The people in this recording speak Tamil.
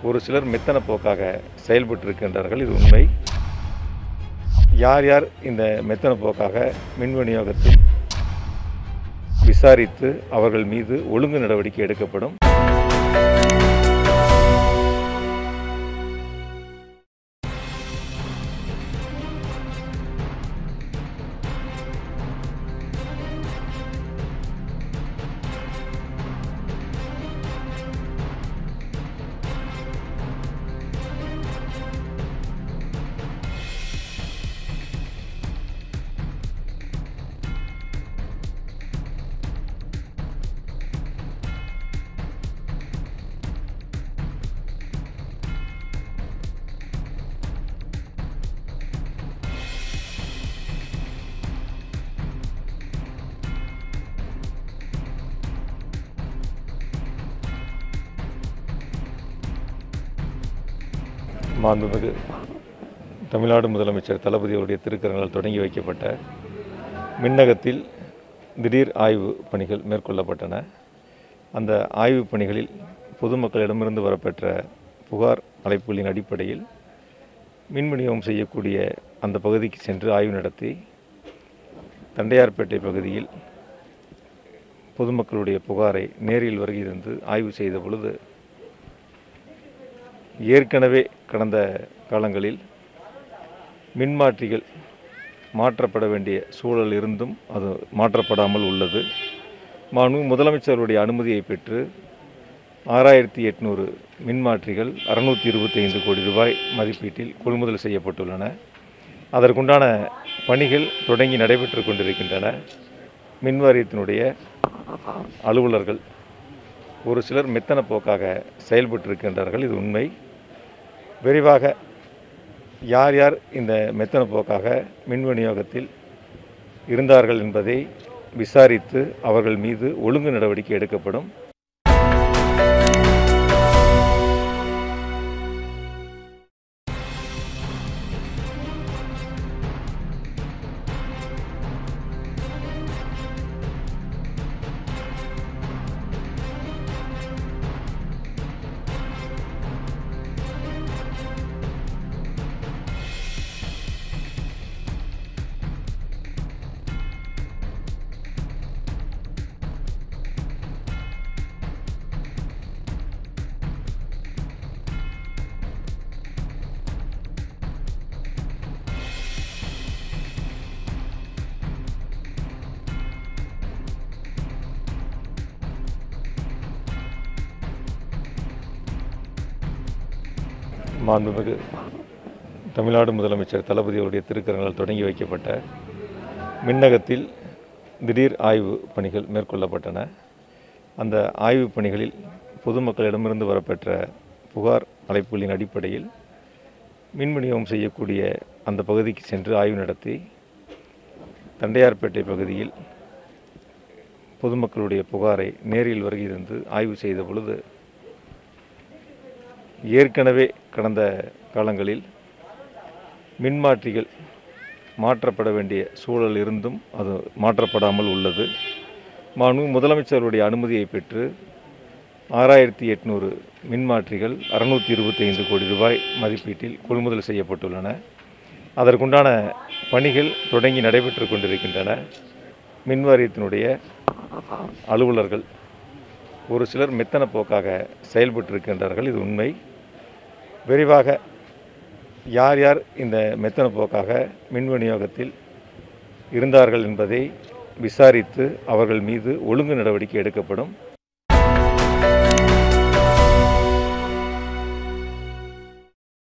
ஒரு சிலர் மெத்தன போக்காக செயல்பட்டிருக்கின்றார்கள் இது உண்மை யார் யார் இந்த மெத்தன போக்காக மின் விநியோகத்தில் விசாரித்து அவர்கள் மீது ஒழுங்கு நடவடிக்கை எடுக்கப்படும் மாண்புமிகு தமிழ்நாடு முதலமைச்சர் தளபதி அவருடைய திருக்கரங்களால் தொடங்கி வைக்கப்பட்ட மின்னகத்தில் திடீர் ஆய்வு பணிகள் மேற்கொள்ளப்பட்டன அந்த ஆய்வுப் பணிகளில் பொதுமக்களிடமிருந்து வரப்பெற்ற புகார் அழைப்புகளின் அடிப்படையில் மின் விநியோகம் செய்யக்கூடிய அந்த பகுதிக்கு சென்று ஆய்வு நடத்தி தண்டையார்பேட்டை பகுதியில் பொதுமக்களுடைய புகாரை நேரில் வருகை தந்து ஆய்வு செய்த பொழுது ஏற்கனவே கடந்த காலங்களில் மின்மாற்றிகள் மாற்றப்பட வேண்டிய சூழல் இருந்தும் அது மாற்றப்படாமல் உள்ளது மாண்பு முதலமைச்சருடைய அனுமதியை பெற்று ஆறாயிரத்தி எட்நூறு மின்மாற்றிகள் அறுநூற்றி இருபத்தைந்து கோடி ரூபாய் மதிப்பீட்டில் கொள்முதல் செய்யப்பட்டுள்ளன அதற்குண்டான பணிகள் தொடங்கி நடைபெற்று கொண்டிருக்கின்றன மின் வாரியத்தினுடைய அலுவலர்கள் ஒரு சிலர் மெத்தன போக்காக செயல்பட்டிருக்கின்றார்கள் இது உண்மை விரைவாக யார் யார் இந்த மெத்தன போக்காக மின் விநியோகத்தில் இருந்தார்கள் என்பதை விசாரித்து அவர்கள் மீது ஒழுங்கு நடவடிக்கை எடுக்கப்படும் மாண்புமிகு தமிழ்நாடு முதலமைச்சர் தளபதி அவருடைய திருக்கரங்களால் தொடங்கி வைக்கப்பட்ட மின்னகத்தில் திடீர் ஆய்வு பணிகள் மேற்கொள்ளப்பட்டன அந்த ஆய்வுப் பணிகளில் பொதுமக்களிடமிருந்து வரப்பெற்ற புகார் அழைப்புகளின் அடிப்படையில் மின் விநியோகம் செய்யக்கூடிய அந்த பகுதிக்கு சென்று ஆய்வு நடத்தி தண்டையார்பேட்டை பகுதியில் பொதுமக்களுடைய புகாரை நேரில் வருகை தந்து ஆய்வு செய்த பொழுது ஏற்கனவே கடந்த காலங்களில் மின்மாற்றிகள் மாற்றப்பட வேண்டிய சூழல் இருந்தும் அது மாற்றப்படாமல் உள்ளது மாண்பு முதலமைச்சருடைய அனுமதியை பெற்று ஆறாயிரத்தி எட்நூறு மின்மாற்றிகள் அறுநூற்றி இருபத்தைந்து கோடி ரூபாய் மதிப்பீட்டில் கொள்முதல் செய்யப்பட்டுள்ளன அதற்குண்டான பணிகள் தொடங்கி நடைபெற்று கொண்டிருக்கின்றன மின் வாரியத்தினுடைய அலுவலர்கள் ஒரு சிலர் மெத்தன போக்காக செயல்பட்டிருக்கின்றார்கள் இது உண்மை விரைவாக யார் யார் இந்த மெத்தன போக்காக மின் விநியோகத்தில் இருந்தார்கள் என்பதை விசாரித்து அவர்கள் மீது ஒழுங்கு நடவடிக்கை எடுக்கப்படும்